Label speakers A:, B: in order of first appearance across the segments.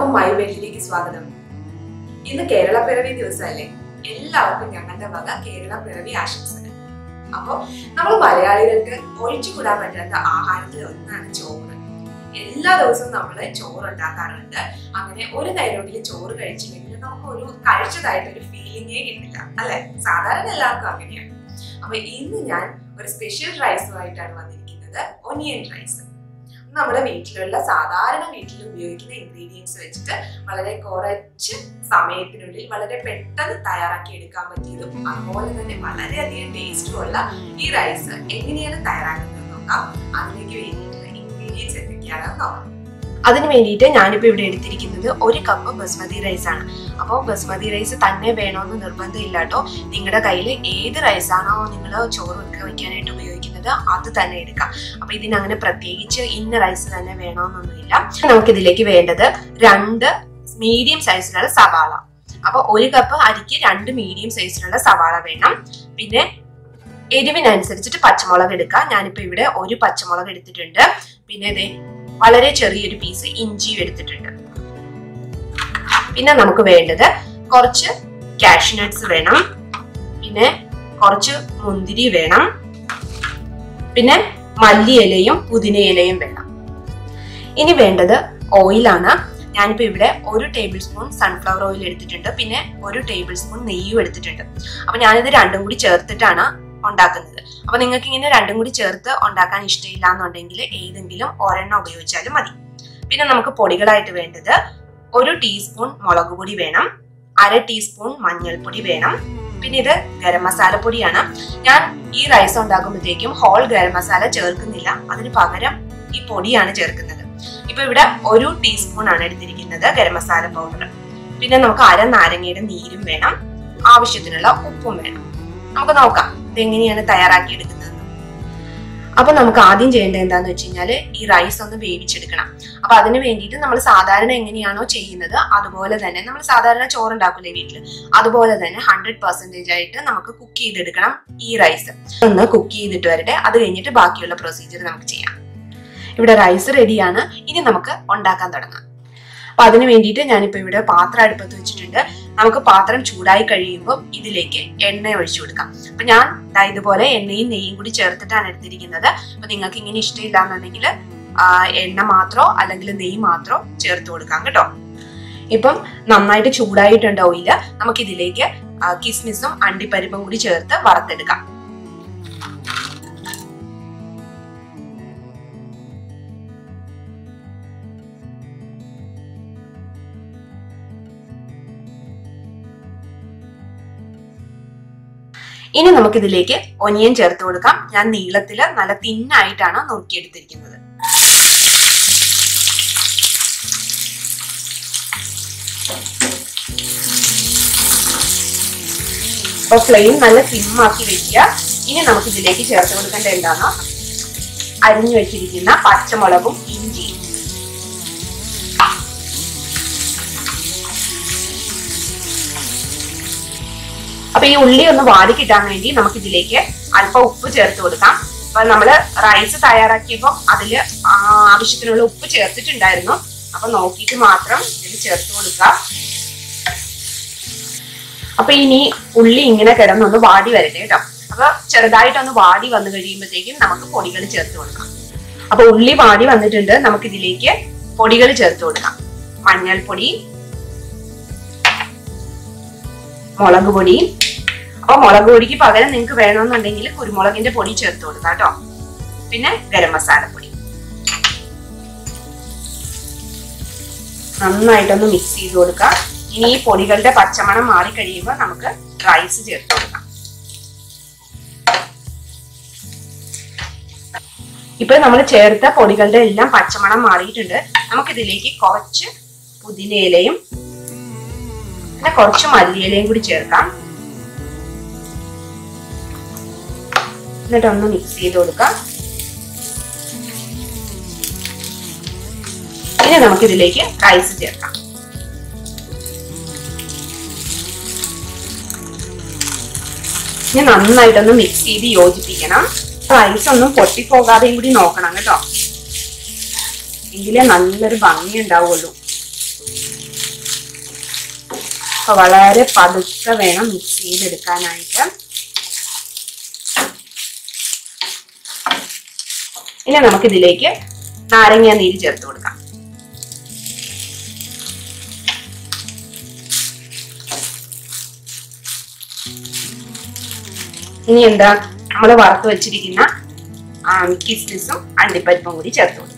A: എല്ലാവർക്കും മൈ വേൾഡിലേക്ക് സ്വാഗതം ഇന്ന് കേരള പിറവി ദിവസമല്ലേ എല്ലാവർക്കും ഞങ്ങളുടെ വക കേരള പിറവി ആശംസകൾ അപ്പോ നമ്മൾ മലയാളികൾക്ക് ഒഴിച്ചുകൂടാൻ പറ്റാത്ത ആഹാരത്തിൽ ഒന്നാണ് ചോറ് എല്ലാ ദിവസവും നമ്മൾ ചോറ് ഉണ്ടാക്കാറുണ്ട് അങ്ങനെ ഒരു നേരമെങ്കിലും ചോറ് കഴിച്ചില്ലെങ്കിൽ നമുക്ക് ഒരു കഴിച്ചതായിട്ട് ഒരു ഫീലിംഗേ കിട്ടില്ല അല്ലെ സാധാരണ എല്ലാവർക്കും അങ്ങനെയാണ് അപ്പൊ ഇന്ന് ഞാൻ ഒരു സ്പെഷ്യൽ റൈസുമായിട്ടാണ് വന്നിരിക്കുന്നത് ഒനിയൻ റൈസ് നമ്മുടെ വീട്ടിലുള്ള സാധാരണ വീട്ടിൽ ഉപയോഗിക്കുന്ന ഇൻഗ്രീഡിയൻസ് വെച്ചിട്ട് വളരെ കുറച്ച് സമയത്തിനുള്ളിൽ വളരെ പെട്ടെന്ന് തയ്യാറാക്കി എടുക്കാൻ പറ്റിയതും അതുപോലെ തന്നെ വളരെയധികം ടേസ്റ്റും ഉള്ള ഈ റൈസ് എങ്ങനെയാണ് തയ്യാറാക്കുന്നത് നോക്കാം അതിലേക്ക് വേണ്ടിയിട്ടുള്ള ഇൻഗ്രീഡിയൻസ് എന്തൊക്കെയാണെന്ന് നോക്കാം അതിന് വേണ്ടിയിട്ട് ഞാനിപ്പോൾ ഇവിടെ എടുത്തിരിക്കുന്നത് ഒരു കപ്പ് ബസ്മതി റൈസ് ആണ് അപ്പോൾ ബസ്മതി റൈസ് തന്നെ വേണമെന്ന് നിർബന്ധമില്ല കേട്ടോ നിങ്ങളുടെ കയ്യിൽ ഏത് റൈസാണോ നിങ്ങൾ ചോറ് വെക്കുക വയ്ക്കാനായിട്ട് ഉപയോഗിക്കുന്നത് അത് തന്നെ എടുക്കാം അപ്പൊ ഇതിനങ്ങനെ പ്രത്യേകിച്ച് ഇന്ന റൈസ് തന്നെ വേണമെന്നൊന്നുമില്ല നമുക്കിതിലേക്ക് വേണ്ടത് രണ്ട് മീഡിയം സൈസിലുള്ള സവാള അപ്പൊ ഒരു കപ്പ് അരിക്ക് രണ്ട് മീഡിയം സൈസിലുള്ള സവാള വേണം പിന്നെ എരിവിനനുസരിച്ചിട്ട് പച്ചമുളക് എടുക്കാം ഞാനിപ്പോ ഇവിടെ ഒരു പച്ചമുളക് എടുത്തിട്ടുണ്ട് പിന്നെ ഇതേ വളരെ ചെറിയൊരു പീസ് ഇഞ്ചിയും എടുത്തിട്ടുണ്ട് പിന്നെ നമുക്ക് വേണ്ടത് കുറച്ച് കാഷ്നട്ട്സ് വേണം പിന്നെ കുറച്ച് മുന്തിരി വേണം പിന്നെ മല്ലിയിലയും പുതിനയിലയും വേണം ഇനി വേണ്ടത് ഓയിലാണ് ഞാനിപ്പോ ഇവിടെ ഒരു ടേബിൾ സ്പൂൺ സൺഫ്ലവർ ഓയിൽ എടുത്തിട്ടുണ്ട് പിന്നെ ഒരു ടേബിൾ സ്പൂൺ നെയ്യും എടുത്തിട്ടുണ്ട് അപ്പൊ ഞാനിത് രണ്ടും കൂടി ചേർത്തിട്ടാണ് ഉണ്ടാക്കുന്നത് അപ്പൊ നിങ്ങൾക്ക് ഇങ്ങനെ രണ്ടും കൂടി ചേർത്ത് ഉണ്ടാക്കാൻ ഇഷ്ടമില്ല എന്നുണ്ടെങ്കിൽ ഏതെങ്കിലും ഒരെണ്ണം ഉപയോഗിച്ചാലും മതി പിന്നെ നമുക്ക് പൊടികളായിട്ട് വേണ്ടത് ഒരു ടീസ്പൂൺ മുളക് പൊടി വേണം അര ടീസ്പൂൺ മഞ്ഞൾപ്പൊടി വേണം പിന്നെ ഇത് ഗരം മസാല പൊടിയാണ് ഞാൻ ഈ റൈസ് ഉണ്ടാക്കുമ്പോഴത്തേക്കും ഹോൾ ഗരം മസാല ചേർക്കുന്നില്ല അതിന് പകരം ഈ പൊടിയാണ് ചേർക്കുന്നത് ഇപ്പൊ ഇവിടെ ഒരു ടീസ്പൂൺ ആണ് എടുത്തിരിക്കുന്നത് ഗരം മസാല പൗഡർ പിന്നെ നമുക്ക് അര നാരങ്ങയുടെ നീരും വേണം ആവശ്യത്തിനുള്ള ഉപ്പും വേണം നമുക്ക് നോക്കാം ഇതെങ്ങനെയാണ് തയ്യാറാക്കി എടുക്കുന്നത് അപ്പൊ നമുക്ക് ആദ്യം ചെയ്യേണ്ടത് എന്താന്ന് വെച്ച് കഴിഞ്ഞാല് ഈ റൈസ് ഒന്ന് വേവിച്ചെടുക്കണം അപ്പൊ അതിന് വേണ്ടിയിട്ട് നമ്മൾ സാധാരണ എങ്ങനെയാണോ ചെയ്യുന്നത് അതുപോലെ തന്നെ നമ്മൾ സാധാരണ ചോറുണ്ടാക്കില്ലേ വീട്ടിൽ അതുപോലെ തന്നെ ഹൺഡ്രഡ് പെർസെന്റേജ് ആയിട്ട് നമുക്ക് കുക്ക് ചെയ്തെടുക്കണം ഈ റൈസ് ഒന്ന് കുക്ക് ചെയ്തിട്ട് വരട്ടെ അത് കഴിഞ്ഞിട്ട് ബാക്കിയുള്ള പ്രൊസീജിയർ നമുക്ക് ചെയ്യാം ഇവിടെ റൈസ് റെഡിയാണ് ഇനി നമുക്ക് ഉണ്ടാക്കാൻ തുടങ്ങാം അപ്പൊ അതിന് വേണ്ടിയിട്ട് ഞാനിപ്പോ ഇവിടെ പാത്രം അടുപ്പത്ത് വെച്ചിട്ടുണ്ട് നമുക്ക് പാത്രം ചൂടായി കഴിയുമ്പോൾ ഇതിലേക്ക് എണ്ണ ഒഴിച്ചു കൊടുക്കാം അപ്പൊ ഞാൻ ദാ ഇതുപോലെ എണ്ണയും നെയ്യും കൂടി ചേർത്തിട്ടാണ് എടുത്തിരിക്കുന്നത് അപ്പൊ നിങ്ങൾക്ക് ഇങ്ങനെ ഇഷ്ടമില്ല എന്നുണ്ടെങ്കിൽ എണ്ണ മാത്രോ അല്ലെങ്കിൽ നെയ്യ് മാത്രോ ചേർത്ത് കൊടുക്കാം കേട്ടോ ഇപ്പം നന്നായിട്ട് ചൂടായിട്ടുണ്ട് ഓയില് നമുക്ക് ഇതിലേക്ക് കിസ്മിസും അണ്ടിപ്പരിപ്പും കൂടി ചേർത്ത് വറുത്തെടുക്കാം ഇനി നമുക്കിതിലേക്ക് ഒനിയൻ ചേർത്ത് കൊടുക്കാം ഞാൻ നീളത്തില് നല്ല തിന്നായിട്ടാണ് നുറുക്കിയെടുത്തിരിക്കുന്നത് അപ്പൊ ഫ്ലെയിം നല്ല സിമ്മാക്കി വെക്കുക ഇനി നമുക്ക് ഇതിലേക്ക് ചേർത്ത് കൊടുക്കേണ്ട എന്താണോ അരിഞ്ഞു വെച്ചിരിക്കുന്ന പച്ചമുളകും ഇഞ്ചിയും അപ്പൊ ഈ ഉള്ളി ഒന്ന് വാടി കിട്ടാൻ വേണ്ടി നമുക്ക് ഇതിലേക്ക് അല്പം ഉപ്പ് ചേർത്ത് കൊടുക്കാം അപ്പൊ നമ്മള് റൈസ് തയ്യാറാക്കിയപ്പോൾ അതില് ആവശ്യത്തിനുള്ള ഉപ്പ് ചേർത്തിട്ടുണ്ടായിരുന്നു അപ്പൊ നോക്കിയിട്ട് മാത്രം ഇതിൽ ചേർത്ത് കൊടുക്കാം അപ്പൊ ഇനി ഉള്ളി ഇങ്ങനെ കിടന്നൊന്ന് വാടി വരട്ടെ കേട്ടോ അപ്പൊ ചെറുതായിട്ടൊന്ന് വാടി വന്നു കഴിയുമ്പോഴത്തേക്കും നമുക്ക് പൊടികൾ ചേർത്ത് കൊടുക്കാം അപ്പൊ ഉള്ളി വാടി വന്നിട്ടുണ്ട് നമുക്ക് ഇതിലേക്ക് പൊടികൾ ചേർത്ത് കൊടുക്കാം മഞ്ഞൾപ്പൊടി മുളക് പൊടി അപ്പൊ മുളക് പൊടിക്ക് പകരം നിങ്ങൾക്ക് വേണമെന്നുണ്ടെങ്കിൽ കുരുമുളകിന്റെ പൊടി ചേർത്ത് കൊടുക്കാം കേട്ടോ പിന്നെ ഗരം മസാല പൊടി നന്നായിട്ടൊന്ന് മിക്സ് ചെയ്ത് കൊടുക്കാം ഇനി ഈ പൊടികളുടെ പച്ചമണം മാറി കഴിയുമ്പോൾ നമുക്ക് റൈസ് ചേർത്ത് കൊടുക്കാം ഇപ്പൊ നമ്മൾ ചേർത്ത പൊടികളുടെ എല്ലാം പച്ചമണം മാറിയിട്ടുണ്ട് നമുക്കിതിലേക്ക് കുറച്ച് പുതിനയിലയും പിന്നെ കുറച്ച് മല്ലിയിലയും കൂടി ചേർക്കാം എന്നിട്ട് ഒന്ന് മിക്സ് ചെയ്ത് കൊടുക്കാം ഇനി നമുക്ക് ഇതിലേക്ക് റൈസ് ചേർക്കാം ഇനി നന്നായിട്ടൊന്ന് മിക്സ് ചെയ്ത് യോജിപ്പിക്കണം റൈസ് ഒന്നും പൊട്ടിപ്പോകാതെയും കൂടി നോക്കണം കേട്ടോ എങ്കിലേ നല്ലൊരു ഭംഗി ഉണ്ടാവുള്ളൂ അപ്പൊ വളരെ പതുക്കെ വേണം മിക്സ് ചെയ്തെടുക്കാനായിട്ട് ഇനി നമുക്ക് ഇതിലേക്ക് നാരങ്ങ നീര് ചേർത്ത് കൊടുക്കാം ഇനി എന്താ നമ്മൾ വറുത്ത് വെച്ചിരിക്കുന്ന കിസ്മിസും അണ്ടിപ്പരിപ്പും കൂടി ചേർത്ത് കൊടുക്കാം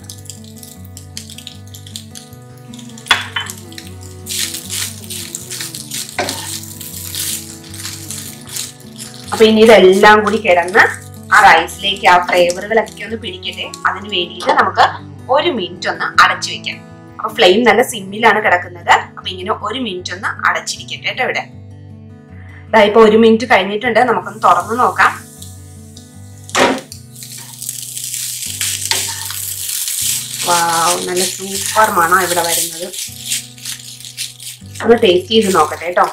A: അപ്പൊ ഇനി ഇതെല്ലാം കൂടി കിടന്ന് ആ റൈസിലേക്ക് ആ ഫ്ലേവറുകളൊക്കെ ഒന്ന് പിടിക്കട്ടെ അതിന് വേണ്ടിയിട്ട് നമുക്ക് ഒരു മിനിറ്റ് ഒന്ന് അടച്ചു വെക്കാം അപ്പൊ ഫ്ലെയിം നല്ല സിമ്മിലാണ് കിടക്കുന്നത് അപ്പൊ ഇങ്ങനെ ഒരു മിനിറ്റ് ഒന്ന് അടച്ചിരിക്കട്ടെ കേട്ടോ ഇവിടെ ദാ ഇപ്പൊ ഒരു മിനിറ്റ് കഴിഞ്ഞിട്ടുണ്ട് നമുക്കൊന്ന് തുറന്നു നോക്കാം വാവ് നല്ല സൂപ്പർ മണം ഇവിടെ വരുന്നത് ഒന്ന് ടേസ്റ്റ് ചെയ്ത് നോക്കട്ടെ കേട്ടോ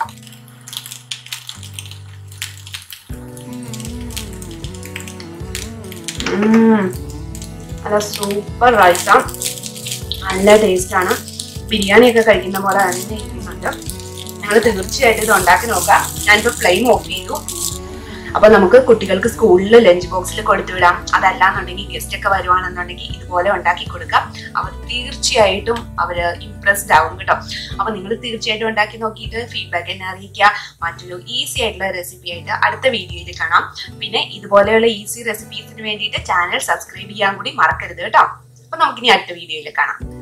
A: ഉം. നല്ല സൂപ്പർ റൈസാണ് നല്ല ടേസ്റ്റ് ആണ് ബിരിയാണി ഒക്കെ കഴിക്കുന്ന പോലെ തന്നെ ഇരിക്കുന്നുണ്ട് നിങ്ങൾ തീർച്ചയായിട്ടും ഇത് ഉണ്ടാക്കി നോക്കാം ഞാനിപ്പോ ഫ്ലെയിം ഓഫ് ചെയ്തു അപ്പൊ നമുക്ക് കുട്ടികൾക്ക് സ്കൂളിൽ ലഞ്ച് ബോക്സിൽ കൊടുത്തു വിടാം അതല്ലാന്നുണ്ടെങ്കിൽ ഗസ്റ്റ് ഒക്കെ വരുവാണെന്നുണ്ടെങ്കിൽ ഇതുപോലെ ഉണ്ടാക്കി കൊടുക്കാം അവർ തീർച്ചയായിട്ടും അവര് ഇംപ്രസ്ഡ് ആവും കേട്ടോ അപ്പൊ നിങ്ങൾ തീർച്ചയായിട്ടും ഉണ്ടാക്കി നോക്കിയിട്ട് ഫീഡ്ബാക്ക് എന്നെ അറിയിക്കുക മറ്റൊരു ഈസി ആയിട്ടുള്ള റെസിപ്പി ആയിട്ട് അടുത്ത വീഡിയോയിൽ കാണാം പിന്നെ ഇതുപോലെയുള്ള ഈസി റെസിപ്പീസിന് വേണ്ടിയിട്ട് ചാനൽ സബ്സ്ക്രൈബ് ചെയ്യാൻ കൂടി മറക്കരുത് കേട്ടോ അപ്പൊ നമുക്കിനി അടുത്ത വീഡിയോയിൽ കാണാം